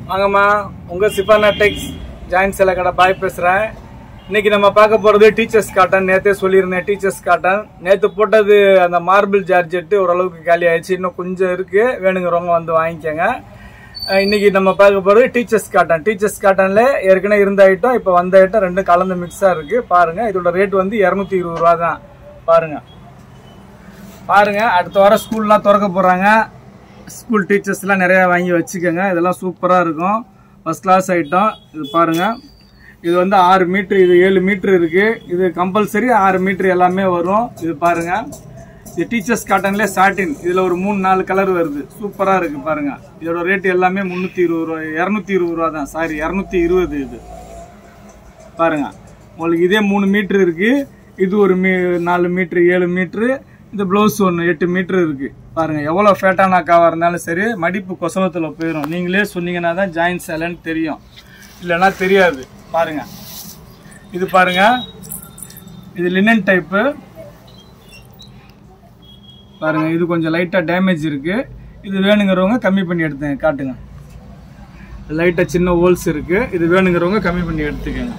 வாங்கம்மா உங்கள் சிஃபானா டெக்ஸ் ஜாயின் சில கடை பாய் பேசுகிறேன் இன்னைக்கு நம்ம பார்க்க போகிறது டீச்சர்ஸ் காட்டன் நேற்றே சொல்லியிருந்தேன் டீச்சர்ஸ் காட்டன் நேற்று போட்டது அந்த மார்பிள் ஜார்ஜெட்டு ஓரளவுக்கு காலி ஆயிடுச்சு இன்னும் கொஞ்சம் இருக்குது வேணுங்கிறவங்க வந்து வாங்கிக்கோங்க அஹ் இன்னைக்கு நம்ம பார்க்க போகிறது டீச்சர்ஸ் காட்டன் டீச்சர்ஸ் காட்டனில் ஏற்கனவே இருந்த ஐட்டம் இப்போ வந்த ஐட்டம் ரெண்டும் கலந்து மிக்ஸாக இருக்குது பாருங்கள் இதோட ரேட் வந்து இரநூத்தி இருபது ரூபா தான் பாருங்கள் பாருங்க அடுத்த வாரம் ஸ்கூல்லாம் திறக்க போறாங்க ஸ்கூல் டீச்சர்ஸ்லாம் நிறைய வாங்கி வச்சுக்கோங்க இதெல்லாம் சூப்பராக இருக்கும் ஃபர்ஸ்ட் கிளாஸ் ஐட்டம் இது பாருங்க இது வந்து ஆறு மீட்ரு இது ஏழு மீட்ரு இருக்கு இது கம்பல்சரி ஆறு மீட்ரு எல்லாமே வரும் இது பாருங்க இது டீச்சர்ஸ் காட்டன்லேயே சாட்டின் இதில் ஒரு மூணு நாலு கலர் வருது சூப்பராக இருக்கு பாருங்க இதோட ரேட் எல்லாமே முந்நூற்றி இருபது ரூபா இரநூத்தி இருபது ரூபா தான் சாரி இரநூத்தி இருபது இது பாருங்க உங்களுக்கு இதே மூணு மீட்ரு இருக்கு இது ஒரு மீ நாலு மீட்ரு ஏழு மீட்ரு இந்த ப்ளவுஸ் ஒன்று எட்டு மீட்ரு இருக்கு பாருங்க எவ்வளோ ஃபேட்டான அக்காவாக இருந்தாலும் சரி மடிப்பு கொசவத்தில் போயிடும் நீங்களே சொன்னீங்கன்னா தான் ஜாயின் சேலன்னு தெரியும் இல்லைன்னா தெரியாது பாருங்க இது பாருங்க இது லினன் டைப்பு பாருங்க இது கொஞ்சம் லைட்டாக டேமேஜ் இருக்கு இது வேணுங்கிறவங்க கம்மி பண்ணி எடுத்துங்க காட்டுங்க லைட்டாக சின்ன ஹோல்ஸ் இருக்கு இது வேணுங்கிறவங்க கம்மி பண்ணி எடுத்துக்கோங்க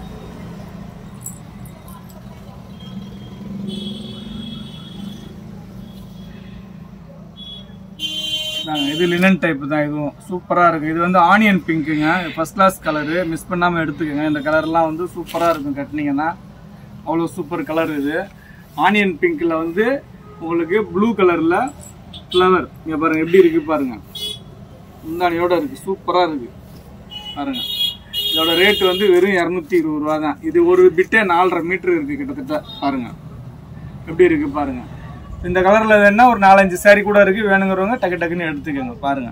இதாங்க, இது லினன் டைப் தான் இதுவும் சூப்பராக இருக்குது இது வந்து ஆனியன் பிங்க்குங்க ஃபர்ஸ்ட் கிளாஸ் கலரு மிஸ் பண்ணாமல் எடுத்துக்கோங்க இந்த கலர்லாம் வந்து சூப்பராக இருக்கும் கட்டினீங்கன்னா அவ்வளோ சூப்பர் கலர் இது ஆனியன் பிங்க்கில் வந்து உங்களுக்கு ப்ளூ கலரில் ஃப்ளவர் இங்கே பாருங்கள் எப்படி இருக்குது பாருங்கள் முந்தானியோட இருக்குது சூப்பராக இருக்குது பாருங்கள் இதோட ரேட் வந்து வெறும் இரநூத்தி இருபது ரூபா தான் இது ஒரு பிட்டே நாலரை மீட்ரு இருக்குது கிட்டத்தட்ட பாருங்கள் எப்படி இருக்குது பாருங்கள் இந்த கலரில் வேணா ஒரு நாலஞ்சு saree கூட இருக்குது வேணுங்கிறவங்க டக்கு டக்குன்னு எடுத்துக்கோங்க பாருங்கள்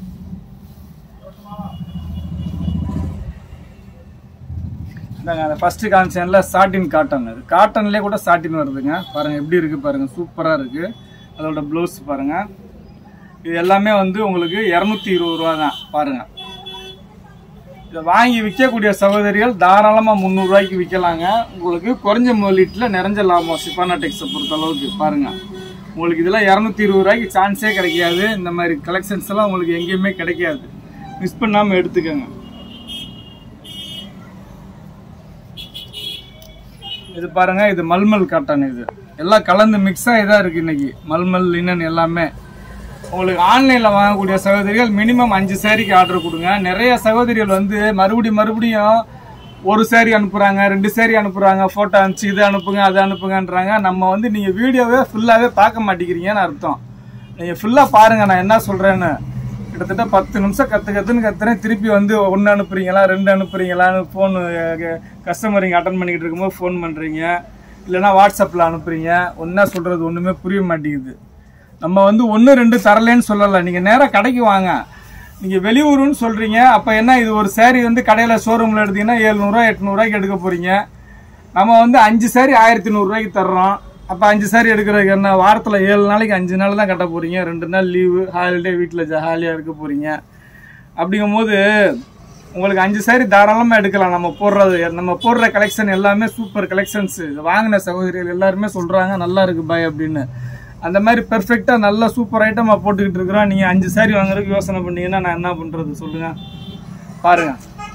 இந்தாங்க அந்த ஃபஸ்ட்டு கான்சனில் சாட்டின் காட்டன் அது காட்டன்லேயே கூட சாட்டின் வருதுங்க பாருங்கள் எப்படி இருக்குது பாருங்கள் சூப்பராக இருக்குது அதோட ப்ளவுஸ் பாருங்கள் இது எல்லாமே வந்து உங்களுக்கு இரநூத்தி இருபது ரூபா தான் பாருங்கள் இதை வாங்கி விற்கக்கூடிய சகோதரிகள் தாராளமாக முந்நூறுரூவாய்க்கு விற்கலாங்க உங்களுக்கு குறைஞ்ச முதலீட்டில் நிறைஞ்ச லாபம் சிப்பானா டெக்ஸை பொறுத்த அளவுக்கு பாருங்கள் உங்களுக்கு இதெல்லாம் இரநூத்தி இருபது ரூபாய்க்கு சான்ஸே கிடைக்காது இந்த மாதிரி கலெக்ஷன்ஸ் எல்லாம் உங்களுக்கு எங்கேயுமே கிடைக்காது மிஸ் பண்ணாமல் எடுத்துக்கோங்க இது பாருங்க இது மல்மல் காட்டன் இது எல்லாம் கலந்து மிக்ஸ் ஆகி தான் இருக்கு இன்னைக்கு மல்மல் லினன் எல்லாமே உங்களுக்கு ஆன்லைனில் வாங்கக்கூடிய சகோதரிகள் மினிமம் அஞ்சு சேரீக்கு ஆர்டர் கொடுங்க நிறைய சகோதரிகள் வந்து மறுபடியும் மறுபடியும் ஒரு சேரீ அனுப்புகிறாங்க ரெண்டு சேரீ அனுப்புகிறாங்க ஃபோட்டோ அனுப்பிச்சு இதை அனுப்புங்க அதை அனுப்புங்கன்றாங்க நம்ம வந்து நீங்கள் வீடியோவே ஃபுல்லாகவே பார்க்க மாட்டேங்கிறீங்கன்னு அர்த்தம் நீங்கள் ஃபுல்லாக பாருங்கள் நான் என்ன சொல்கிறேன்னு கிட்டத்தட்ட பத்து நிமிஷம் கற்று கற்றுன்னு கத்துறேன் திருப்பி வந்து ஒன்று அனுப்புறீங்களா ரெண்டு அனுப்புறீங்களான்னு ஃபோன் கஸ்டமர் இங்கே அட்டன் பண்ணிக்கிட்டு இருக்கும்போது ஃபோன் பண்ணுறீங்க இல்லைன்னா வாட்ஸ்அப்பில் அனுப்புறீங்க ஒன்றா சொல்கிறது ஒன்றுமே புரிய மாட்டேங்குது நம்ம வந்து ஒன்று ரெண்டு தரலேன்னு சொல்லலை நீங்கள் நேராக கடைக்கு வாங்க நீங்கள் வெளியூருன்னு சொல்கிறீங்க அப்போ என்ன இது ஒரு saree வந்து கடையில் ஷோரூமில் எடுத்தீங்கன்னா ஏழ்நூறுவா எட்நூறுவாய்க்கு எடுக்க போகிறீங்க நம்ம வந்து அஞ்சு saree ஆயிரத்தி நூறுரூவாய்க்கு தர்றோம் அப்போ அஞ்சு saree எடுக்கிறதுக்கு என்ன வாரத்தில் ஏழு நாளைக்கு அஞ்சு நாள் தான் கட்ட போகிறீங்க ரெண்டு நாள் லீவு ஹாலிடே வீட்டில் ஜாலியாக இருக்க போகிறீங்க அப்படிங்கும்போது உங்களுக்கு அஞ்சு saree தாராளமாக எடுக்கலாம் நம்ம போடுறது நம்ம போடுற கலெக்ஷன் எல்லாமே சூப்பர் கலெக்ஷன்ஸ் வாங்கின சகோதரிகள் எல்லாருமே சொல்கிறாங்க நல்லா இருக்கு பாய் அப்படின்னு அந்த மாதிரி பெர்ஃபெக்டாக நல்ல சூப்பர் ஐட்டமாக போட்டுக்கிட்டு இருக்கிறோம் நீங்கள் அஞ்சு saree வாங்குறதுக்கு யோசனை பண்ணீங்கன்னா நான் என்ன பண்ணுறது சொல்லுங்கள் பாருங்கள்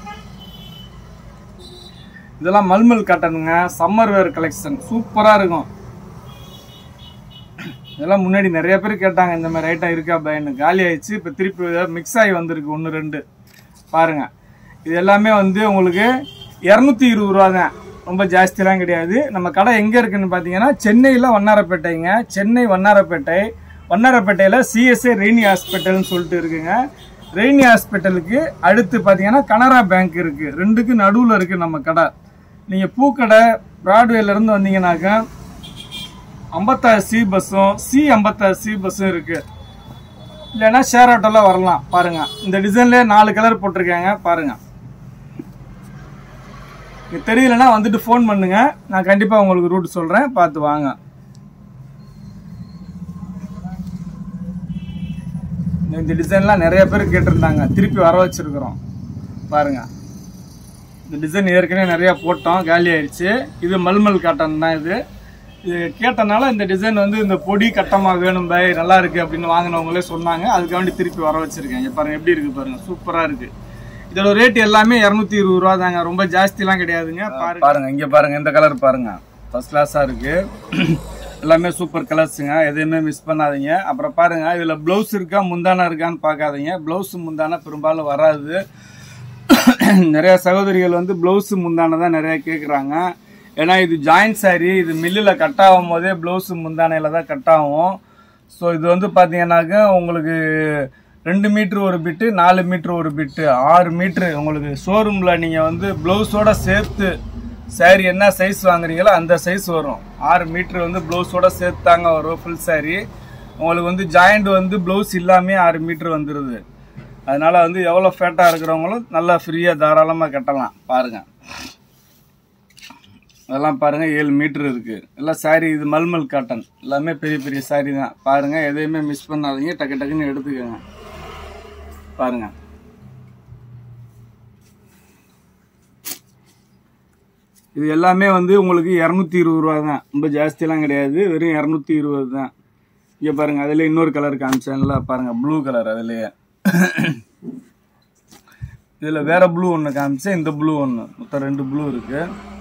இதெல்லாம் மல்மல் காட்டனுங்க சம்மர் வேர் கலெக்ஷன் சூப்பராக இருக்கும் இதெல்லாம் முன்னாடி நிறைய பேர் கேட்டாங்க இந்த மாதிரி ஐட்டம் இருக்கா பயன்னு காலி ஆயிடுச்சு இப்போ திருப்பி மிக்ஸ் ஆகி வந்திருக்கு ஒன்று ரெண்டு பாருங்க இது எல்லாமே வந்து உங்களுக்கு இரநூத்தி இருபது ரூபா தான் ரொம்ப ஜாஸ்திலாம் கிடையாது நம்ம கடை எங்கே இருக்குன்னு பார்த்தீங்கன்னா சென்னையில் வண்ணாரப்பேட்டைங்க சென்னை வண்ணாரப்பேட்டை வண்ணாரப்பேட்டையில் சிஎஸ்ஏ ரெய்னி ஹாஸ்பிட்டல்னு சொல்லிட்டு இருக்குங்க ரெய்னி ஹாஸ்பிட்டலுக்கு அடுத்து பார்த்தீங்கன்னா கனரா பேங்க் இருக்குது ரெண்டுக்கு நடுவில் இருக்குது நம்ம கடை நீங்கள் பூக்கடை பிராட்வேலேருந்து வந்தீங்கன்னாக்கா ஐம்பத்தாறு சி பஸ்ஸும் சி ஐம்பத்தாறு சி பஸ்ஸும் இருக்கு இல்லைன்னா ஷேர் ஆட்டோல வரலாம் பாருங்க இந்த டிசைன்லேயே நாலு கலர் போட்டிருக்காங்க பாருங்க இது தெரியலன்னா வந்துட்டு ஃபோன் பண்ணுங்க நான் கண்டிப்பாக உங்களுக்கு ரூட் சொல்கிறேன் பார்த்து வாங்க இந்த டிசைன்லாம் நிறைய பேர் கேட்டிருந்தாங்க திருப்பி வர வச்சிருக்கிறோம் பாருங்க இந்த டிசைன் ஏற்கனவே நிறைய போட்டோம் காலி ஆயிடுச்சு இது மல்மல் காட்டன் தான் இது இது கேட்டனால இந்த டிசைன் வந்து இந்த பொடி கட்டமாக வேணும் பை நல்லா இருக்கு அப்படின்னு வாங்கினவங்களே சொன்னாங்க அதுக்காண்டி திருப்பி வர வச்சிருக்கேன் இங்க பாருங்க எப்படி இருக்கு பாருங்க சூப்பரா இருக்கு இதோட ரேட் எல்லாமே இரநூத்தி இருபது ரூபா தாங்க ரொம்ப ஜாஸ்திலாம் கிடையாதுங்க பாருங்க பாருங்க இங்க பாருங்க இந்த கலர் பாருங்க ஃபர்ஸ்ட் கிளாஸா இருக்கு எல்லாமே சூப்பர் கலர்ஸுங்க எதையுமே மிஸ் பண்ணாதீங்க அப்புறம் பாருங்க இதுல பிளவுஸ் இருக்கா முந்தானா இருக்கான்னு பார்க்காதீங்க பிளவுஸ் முந்தானா பெரும்பாலும் வராது நிறைய சகோதரிகள் வந்து பிளவுஸ் முந்தானை தான் நிறைய கேட்குறாங்க ஏன்னா இது ஜாயிண்ட் saree இது மில்லில் கட் ஆகும் போதே பிளவுஸ் முந்தானையில தான் கட் ஆகும் ஸோ இது வந்து பார்த்தீங்கன்னாக்க உங்களுக்கு ரெண்டு மீட்ரு ஒரு பிட்டு நாலு மீட்ரு ஒரு பிட்டு ஆறு மீட்ரு உங்களுக்கு ஷோரூமில் நீங்கள் வந்து ப்ளவுஸோட சேர்த்து saree என்ன சைஸ் வாங்குறீங்களோ அந்த சைஸ் வரும் ஆறு மீட்ரு வந்து ப்ளவுஸோட சேர்த்து தாங்க வரும் ஃபுல் saree உங்களுக்கு வந்து ஜாயிண்ட் வந்து ப்ளவுஸ் இல்லாமே ஆறு மீட்ரு வந்துடுது அதனால வந்து எவ்வளோ ஃபேட்டாக இருக்கிறவங்களும் நல்லா ஃப்ரீயாக தாராளமாக கட்டலாம் பாருங்க அதெல்லாம் பாருங்க ஏழு மீட்டர் இருக்கு எல்லாம் saree இது மல்மல் காட்டன் எல்லாமே பெரிய பெரிய saree தான் பாருங்க எதையுமே மிஸ் பண்ணாதீங்க டக்கு டக்குன்னு எடுத்துக்கோங்க பாருங்க இது எல்லாமே வந்து உங்களுக்கு இரநூத்தி இருபது ரூபா தான் ரொம்ப ஜாஸ்தியெல்லாம் கிடையாது வெறும் இரநூத்தி இருபது தான் இங்கே பாருங்க அதுல இன்னொரு கலர் காமிச்சேன்ல பாருங்க ப்ளூ கலர் அதுலயே இதுல வேற ப்ளூ ஒன்று காமிச்சேன் இந்த ப்ளூ ஒன்று மொத்தம் ரெண்டு ப்ளூ இருக்கு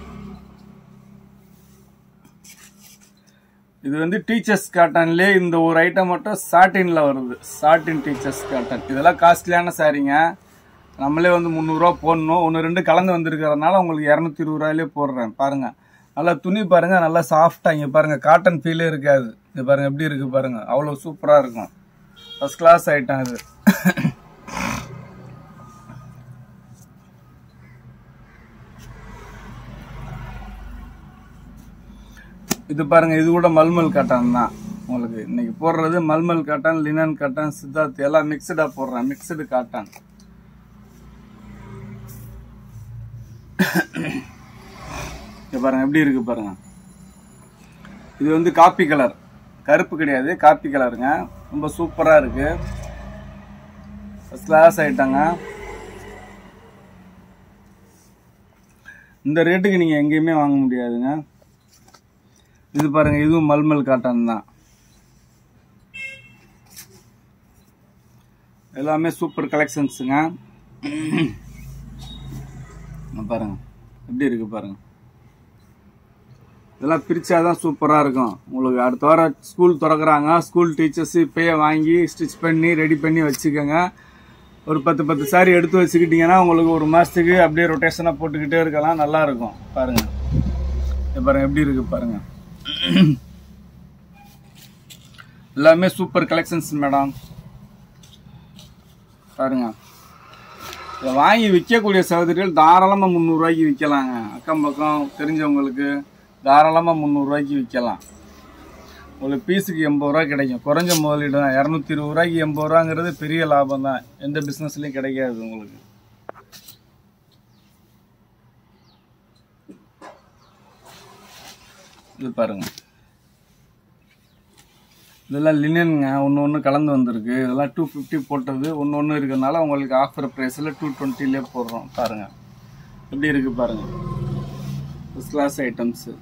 இது வந்து டீச்சர்ஸ் காட்டன்லேயே இந்த ஒரு ஐட்டம் மட்டும் சாட்டின்ல வருது சாட்டின் டீச்சர்ஸ் காட்டன் இதெல்லாம் காஸ்ட்லியான சாரீங்க நம்மளே வந்து முந்நூறுரூவா போடணும் ஒன்று ரெண்டு கலந்து வந்திருக்கிறதுனால உங்களுக்கு இரநூத்தி இருபது ரூபாயிலே போடுறேன் பாருங்க நல்லா துணி பாருங்க நல்லா சாஃப்டாக இங்கே பாருங்க காட்டன் ஃபீலே இருக்காது இது பாருங்க எப்படி இருக்கு பாருங்க அவ்வளோ சூப்பராக இருக்கும் ஃபர்ஸ்ட் கிளாஸ் ஐட்டம் இது இது பாருங்க இது கூட மல்மல் காட்டன் தான் உங்களுக்கு இன்னைக்கு போடுறது mulmul cotton linen cotton Siddharth எல்லாம் மிக்சடா போடுறேன் மிக்சடு காட்டன் இது பாருங்க எப்படி இருக்கு பாருங்க இது வந்து காப்பி கலர் கருப்பு கிடையாது காப்பி கலருங்க ரொம்ப சூப்பரா இருக்கு ஃபர்ஸ்ட் கிளாஸ் ஆயிட்டாங்க இந்த ரேட்டுக்கு நீங்க எங்கேயுமே வாங்க முடியாதுங்க இது பாருங்க இதுவும் மல்மல் காட்டன் தான் எல்லாமே சூப்பர் கலெக்ஷன்ஸுங்க இங்க பாருங்க எப்படி இருக்கு பாருங்க இதெல்லாம் பிரிச்சாதான் சூப்பரா இருக்கும் உங்களுக்கு அடுத்த வாரம் ஸ்கூல் திறக்கறாங்க ஸ்கூல் டீச்சர்ஸ் இப்பயே வாங்கி ஸ்டிச் பண்ணி ரெடி பண்ணி வச்சுக்கோங்க ஒரு பத்து பத்து சாரி எடுத்து வச்சுக்கிட்டீங்கன்னா உங்களுக்கு ஒரு மாசத்துக்கு அப்படியே ரொட்டேஷனாக போட்டுக்கிட்டே இருக்கலாம் நல்லா இருக்கும் பாருங்க இது பாருங்க எப்படி இருக்கு பாருங்க எல்லாமே சூப்பர் கலெக்ஷன்ஸ் மேடம் பாருங்க இதை வாங்கி விற்கக்கூடிய சகோதரிகள் தாராளமாக முந்நூறுரூவாய்க்கு விற்கலாங்க அக்கம் பக்கம் தெரிஞ்சவங்களுக்கு தாராளமாக முந்நூறுரூவாய்க்கு விற்கலாம் உங்களுக்கு பீஸுக்கு எண்பது ரூபா கிடைக்கும் குறைஞ்ச முதலீடு தான் இரநூத்தி இருபது ரூபாய்க்கு எண்பது ரூபாங்கிறது பெரிய லாபம் தான் எந்த பிஸ்னஸ்லையும் கிடைக்காது உங்களுக்கு இது பாருங்க இதெல்லாம் லினனுங்க ஒன்று ஒன்று கலந்து வந்திருக்கு இதெல்லாம் டூ ஃபிஃப்டி போட்டது ஒன்று ஒன்று இருக்கிறதுனால உங்களுக்கு ஆஃபர் ப்ரைஸில் டூ டுவெண்ட்டிலே போடுறோம் பாருங்க எப்படி இருக்கு பாருங்க ஃபஸ்ட் கிளாஸ் ஐட்டம்ஸு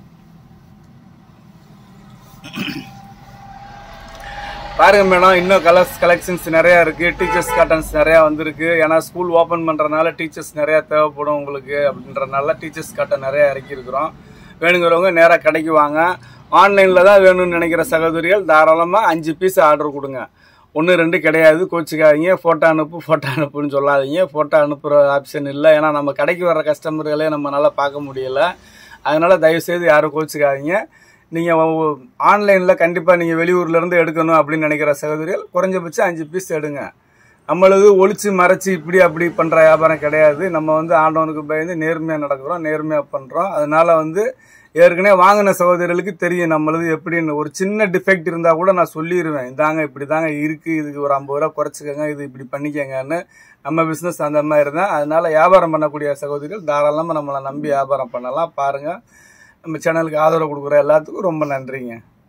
பாருங்க மேடம் இன்னும் கலர்ஸ் கலெக்ஷன்ஸ் நிறைய இருக்கு டீச்சர்ஸ் காட்டன்ஸ் நிறைய வந்திருக்கு ஏன்னா ஸ்கூல் ஓபன் பண்றதுனால டீச்சர்ஸ் நிறைய தேவைப்படும் உங்களுக்கு அப்படின்றனால டீச்சர்ஸ் காட்டன் நிறைய இறக்கி இருக்கிறோம் வேணுங்கிறவங்க நேரா கடைக்கு வாங்க ஆன்லைன்ல தான் வேணும்னு நினைக்கிற சகோதரிகள் தாராளமா அஞ்சு பீஸ் ஆர்டர் கொடுங்க ஒன்று ரெண்டு கிடையாது கோச்சிக்காதீங்க ஃபோட்டோ அனுப்பு ஃபோட்டோ அனுப்புன்னு சொல்லாதீங்க ஃபோட்டோ அனுப்புகிற ஆப்ஷன் இல்லை ஏன்னா நம்ம கடைக்கு வர்ற கஸ்டமர்களே நம்ம நல்லா பார்க்க முடியல அதனால தயவுசெய்து யாரும் கோச்சிக்காதீங்க நீங்கள் ஆன்லைனில் கண்டிப்பாக நீங்கள் வெளியூர்லேருந்து எடுக்கணும் அப்படின்னு நினைக்கிற சகோதரிகள் குறைஞ்சபட்சம் அஞ்சு பீஸ் எடுங்க நம்மளது ஒளிச்சு மறைச்சு இப்படி அப்படி பண்ணுற வியாபாரம் கிடையாது நம்ம வந்து ஆண்டவனுக்கு பயந்து நேர்மையாக நடக்கிறோம் நேர்மையாக பண்ணுறோம் அதனால வந்து ஏற்கனவே வாங்கின சகோதரிகளுக்கு தெரியும் நம்மளது எப்படின்னு ஒரு சின்ன டிஃபெக்ட் இருந்தால் கூட நான் சொல்லிடுவேன் இதாங்க இப்படி தாங்க இருக்குது இதுக்கு ஒரு ஐம்பது ரூபா குறைச்சிக்கோங்க இது இப்படி பண்ணிக்கங்கன்னு நம்ம பிஸ்னஸ் அந்த மாதிரி தான் அதனால வியாபாரம் பண்ணக்கூடிய சகோதரிகள் தாராளமாக நம்மளை நம்பி வியாபாரம் பண்ணலாம் பாருங்கள் நம்ம சேனலுக்கு ஆதரவு கொடுக்குற எல்லாத்துக்கும் ரொம்ப நன்றிங்க